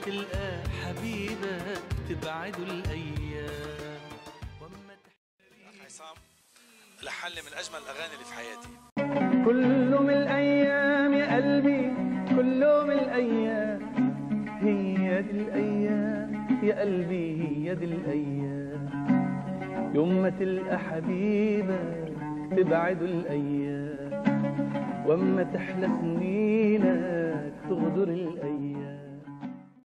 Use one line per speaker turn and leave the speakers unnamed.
تلقى حبيبك تبعدوا الايام واما
اخ عصام لحن لي من اجمل الاغاني اللي في حياتي
كل من الأيام يا قلبي كل من الأيام هي دي الأيام يا قلبي هي دي الأيام يوم ما تلقى حبيبك تبعدوا الأيام واما تحلى سنينك تغدر الأيام